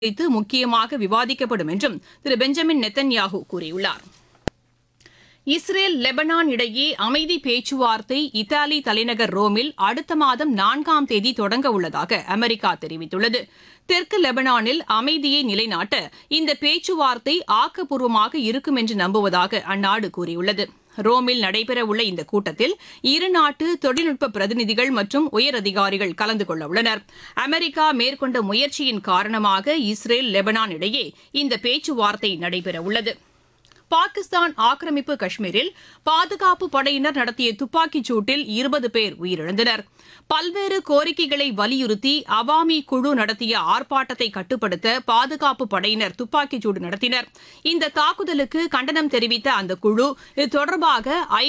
குறித்து முக்கியமாக விவாதிக்கப்படும் என்றும் திரு பெஞ்சமின் நெத்தன்யாகு கூறியுள்ளார் இஸ்ரேல் லெபனான் இடையே அமைதி பேச்சுவார்த்தை இத்தாலி தலைநகர் ரோமில் அடுத்த மாதம் நான்காம் தேதி தொடங்க உள்ளதாக அமெரிக்கா தெரிவித்துள்ளது தெற்கு லெபனானில் அமைதியை நிலைநாட்ட இந்த பேச்சுவார்த்தை ஆக்கப்பூர்வமாக இருக்கும் என்று நம்புவதாக அந்நாடு கூறியுள்ளது ரோமில் நடைபெறவுள்ள இந்த கூட்டத்தில் இரு நாட்டு தொழில்நுட்ப பிரதிநிதிகள் மற்றும் உயரதிகாரிகள் கலந்து கொள்ள உள்ளனர் அமெரிக்கா மேற்கொண்ட முயற்சியின் காரணமாக இஸ்ரேல் லெபனான் இடையே இந்த பேச்சுவார்த்தை நடைபெறவுள்ளது பாகிஸ்தான் ஆக்கிரமிப்பு காஷ்மீரில் பாதுகாப்பு படையினர் நடத்திய துப்பாக்கிச் சூட்டில் இருபது பேர் உயிரிழந்தனர் பல்வேறு கோரிக்கைகளை வலியுறுத்தி அவாமி குழு நடத்திய ஆர்ப்பாட்டத்தை கட்டுப்படுத்த பாதுகாப்பு படையினர் துப்பாக்கிச் சூடு நடத்தினர் இந்த தாக்குதலுக்கு கண்டனம் தெரிவித்த அந்த குழு இது தொடர்பாக ஐ